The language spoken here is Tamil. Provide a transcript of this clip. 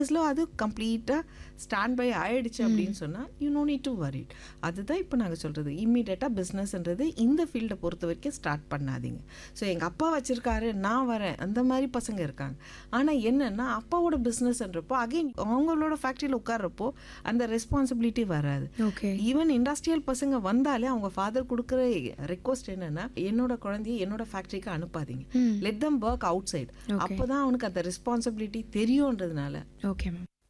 இயர்ஸில் அது கம்ப்ளீட்டாக ஸ்டாண்ட் பை ஆயிடுச்சு அப்படின்னு சொன்னால் you no need to worry அதுதான் இப்போ நாங்கள் சொல்கிறது இம்மீடியட்டாக பிஸ்னஸ்ன்றது இந்த ஃபீல்டை பொறுத்த வரைக்கும் ஸ்டார்ட் பண்ணாதீங்க ஸோ எங்கள் அப்பா வச்சுருக்காரு நான் வரேன் அந்த மாதிரி பசங்க இருக்காங்க ஆனால் என்னென்னா அப்பாவோட பிஸ்னஸ்ன்றப்போ அகைன் அவங்களோட ஃபேக்ட்ரியில் உட்கார்றப்போ அந்த ரெஸ்பான்சிபிலிட்டி வராது ஓகே ஈவன் இண்டஸ்ட்ரியல் பசங்க வந்தாலே அவங்க ஃபாதர் கொடுக்குற ரெக்வஸ்ட் என்னன்னா என்னோட குழந்தைய என்னோட ஃபேக்ட்ரிக்கு அனுப்பாதீங்க hmm let them work outside அப்போதான் அவனுக்கு அந்த ரெஸ்பான்சிபிலிட்டி தெரியுன்றதுனால ஓகே மேம்